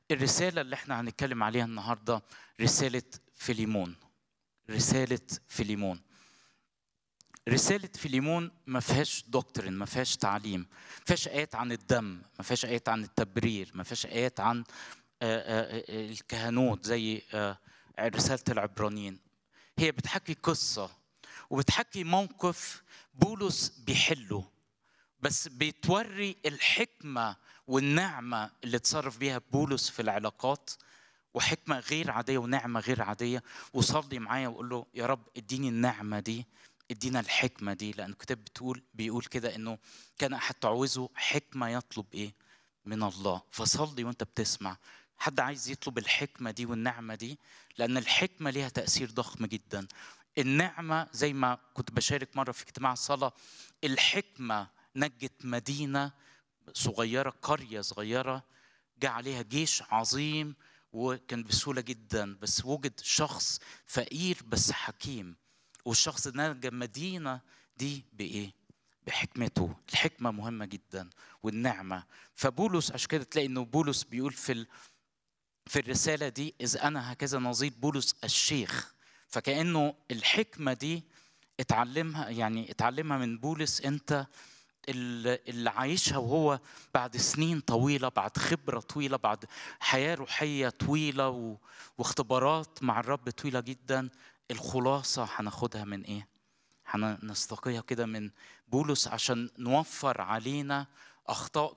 الرسالة اللي احنا هنتكلم عليها النهاردة رسالة فيليمون رسالة فيليمون رسالة فيليمون ما فيهاش دكتورين ما فيهاش تعليم ما فيهاش آيات عن الدم ما فيهاش آيات عن التبرير ما فيهاش آيات عن آه، آه، آه، الكهنوت زي آه، رسالة العبرانيين هي بتحكي قصة وبتحكي موقف بولس بيحله بس بتوري الحكمة والنعمة اللي اتصرف بيها بولس في العلاقات وحكمة غير عادية ونعمة غير عادية وصلي معايا وقول له يا رب اديني النعمة دي ادينا الحكمة دي لأن الكتاب بتقول بيقول كده إنه كان أحد تعوزه حكمة يطلب إيه؟ من الله فصلي وأنت بتسمع حد عايز يطلب الحكمة دي والنعمة دي لأن الحكمة ليها تأثير ضخم جدا النعمة زي ما كنت بشارك مرة في اجتماع الصلاة الحكمة نجت مدينة صغيرة قرية صغيرة جاء عليها جيش عظيم وكان بسهولة جدا بس وجد شخص فقير بس حكيم والشخص ده نجى المدينة دي بإيه؟ بحكمته الحكمة مهمة جدا والنعمة فبولس عشان كده تلاقي إنه بولس بيقول في ال... في الرسالة دي إذ أنا هكذا نظير بولس الشيخ فكأنه الحكمة دي اتعلمها يعني اتعلمها من بولس أنت اللي اللي عايشها وهو بعد سنين طويلة بعد خبرة طويلة بعد حياة روحية طويلة و... واختبارات مع الرب طويلة جدا الخلاصة هناخدها من إيه؟ هنستقيها كده من بولس عشان نوفر علينا أخطاء